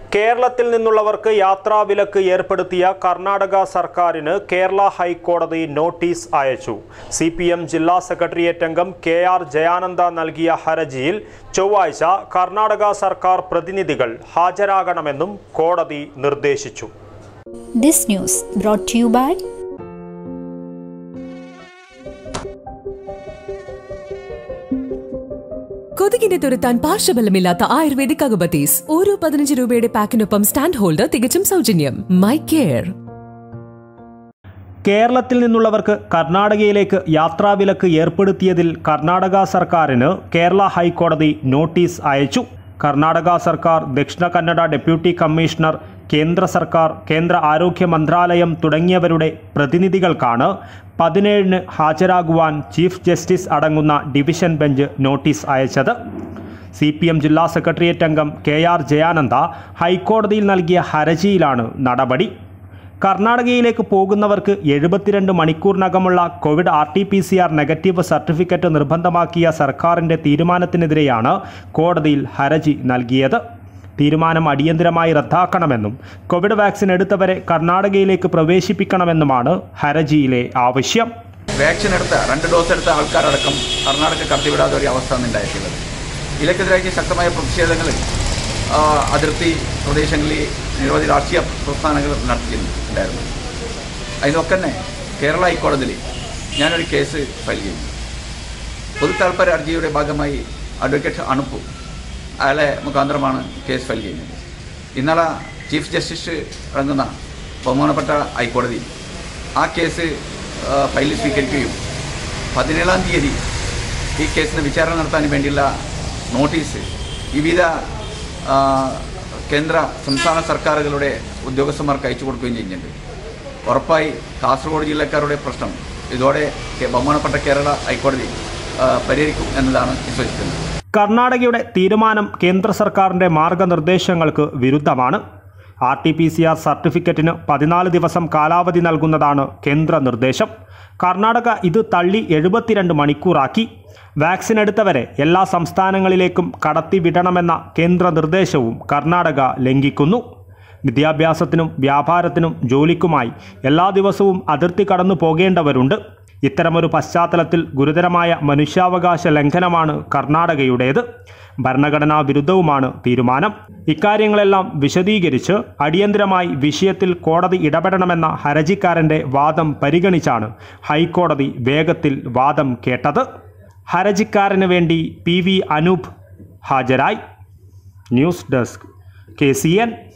കേരളത്തിൽ നിന്നുള്ളവർക്ക് യാത്രാവിലക്ക് ഏർപ്പെടുത്തിയ കർണാടക സർക്കാരിന് കേരള ഹൈക്കോടതി നോട്ടീസ് അയച്ചു സി പി എം ജില്ലാ സെക്രട്ടേറിയറ്റ് അംഗം കെ ആർ ജയാനന്ദ നൽകിയ ഹർജിയിൽ ചൊവ്വാഴ്ച കർണാടക സർക്കാർ പ്രതിനിധികൾ ഹാജരാകണമെന്നും കോടതി നിർദ്ദേശിച്ചു This news brought to you by കൊതുകിനെ തുരത്താൻ പാർശ്വബലമില്ലാത്ത ആയുർവേദിക് അഗബത്തീസ് ഓരോ പതിനഞ്ച് രൂപയുടെ പാക്കിനൊപ്പം സ്റ്റാൻഡ് ഹോൾഡർ തികച്ചും സൗജന്യം മൈ കെയർ കേരളത്തിൽ നിന്നുള്ളവർക്ക് കർണാടകയിലേക്ക് യാത്രാവിലക്ക് ഏർപ്പെടുത്തിയതിൽ കർണാടക സർക്കാരിന് കേരള ഹൈക്കോടതി നോട്ടീസ് അയച്ചു കർണാടക സർക്കാർ ദക്ഷിണ കന്നഡ ഡെപ്യൂട്ടി കമ്മീഷണർ കേന്ദ്ര സർക്കാർ കേന്ദ്ര ആരോഗ്യ മന്ത്രാലയം തുടങ്ങിയവരുടെ പ്രതിനിധികൾക്കാണ് പതിനേഴിന് ഹാജരാകുവാൻ ചീഫ് ജസ്റ്റിസ് അടങ്ങുന്ന ഡിവിഷൻ ബെഞ്ച് നോട്ടീസ് അയച്ചത് സി പി എം ജില്ലാ സെക്രട്ടേറിയറ്റ് അംഗം കെ ആർ ജയാനന്ദ ഹൈക്കോടതിയിൽ നൽകിയ ഹർജിയിലാണ് നടപടി കർണാടകയിലേക്ക് പോകുന്നവർക്ക് എഴുപത്തിരണ്ട് മണിക്കൂറിനകമുള്ള covid R T P C R negative certificate നിർബന്ധമാക്കിയ സർക്കാരിൻ്റെ തീരുമാനത്തിനെതിരെയാണ് കോടതിയിൽ ഹർജി നൽകിയത് തീരുമാനം അടിയന്തരമായി റദ്ദാക്കണമെന്നും കോവിഡ് വാക്സിൻ എടുത്തവരെ കർണാടകയിലേക്ക് പ്രവേശിപ്പിക്കണമെന്നുമാണ് ഹർജിയിലെ ആവശ്യം വാക്സിൻ എടുത്ത രണ്ട് ഡോസ് എടുത്ത ആൾക്കാരടക്കം കർണാടക കടത്തിവിടാത്ത ഒരു അവസ്ഥ ഉണ്ടായിട്ടുള്ളത് ഇതിലേക്കെതിരായി ശക്തമായ പ്രതിഷേധങ്ങൾ ആ, അതിർത്തി പ്രദേശങ്ങളിൽ നിരവധി രാഷ്ട്രീയ പ്രസ്ഥാനങ്ങൾ നടത്തിയിട്ടുണ്ടായിരുന്നു അതിനൊക്കെ തന്നെ കേരള ഹൈക്കോടതിയിൽ ഞാനൊരു കേസ് ഫയൽ ചെയ്തു പൊതു താൽപ്പര്യ ഹർജിയുടെ ഭാഗമായി അഡ്വക്കേറ്റ് അണുപ്പു അയാളെ മുഖാന്തരമാണ് കേസ് ഫയൽ ചെയ്യുന്നത് ഇന്നലെ ചീഫ് ജസ്റ്റിസ് അടങ്ങുന്ന ബഹുമാനപ്പെട്ട ഹൈക്കോടതി ആ കേസ് ആ, ഫയലിൽ സ്വീകരിക്കുകയും പതിനേഴാം തീയതി ഈ കേസിന് വിചാരണ നടത്താൻ വേണ്ടിയുള്ള നോട്ടീസ് വിവിധ ആ, കേന്ദ്ര സംസ്ഥാന സർക്കാരുകളുടെ ഉദ്യോഗസ്ഥന്മാർക്ക് അയച്ചു കൊടുക്കുകയും ചെയ്യുന്നുണ്ട് ഉറപ്പായി കാസർഗോഡ് ജില്ലക്കാരുടെ പ്രശ്നം ഇതോടെ കെ- ബഹുമാനപ്പെട്ട കേരള ഹൈക്കോടതി ആ, പരിഹരിക്കും എന്നതാണ് വിശ്വസിക്കുന്നത് കർണാടകയുടെ തീരുമാനം കേന്ദ്ര സർക്കാരിൻ്റെ മാർഗനിർദ്ദേശങ്ങൾക്ക് വിരുദ്ധമാണ് R T P C R സർട്ടിഫിക്കറ്റിന് പതിനാല് ദിവസം കാലാവധി നൽകുന്നതാണ് കേന്ദ്ര നിർദ്ദേശം കർണാടക ഇത് തള്ളി എഴുപത്തിരണ്ട് മണിക്കൂറാക്കി വാക്സിൻ എടുത്തവരെ എല്ലാ സംസ്ഥാനങ്ങളിലേക്കും കടത്തിവിടണമെന്ന കേന്ദ്ര നിർദ്ദേശവും കർണാടക ലംഘിക്കുന്നു വിദ്യാഭ്യാസത്തിനും വ്യാപാരത്തിനും ജോലിക്കുമായി എല്ലാ ദിവസവും അതിർത്തി കടന്നു പോകേണ്ടവരുണ്ട് ഇത്തരമൊരു പശ്ചാത്തലത്തിൽ ഗുരുതരമായ മനുഷ്യാവകാശ ലംഘനമാണ് കർണാടകയുടേത് ഭരണഘടനാ വിരുദ്ധവുമാണ് തീരുമാനം ഇക്കാര്യങ്ങളെല്ലാം വിശദീകരിച്ച് അടിയന്തരമായി വിഷയത്തിൽ കോടതി ഇടപെടണമെന്ന ഹർജിക്കാരൻ്റെ വാദം പരിഗണിച്ചാണ് ഹൈക്കോടതി വേഗത്തിൽ വാദം കേട്ടത് ഹർജിക്കാരന് വേണ്ടി പി വി അനൂപ് ഹാജരായി news desk K C N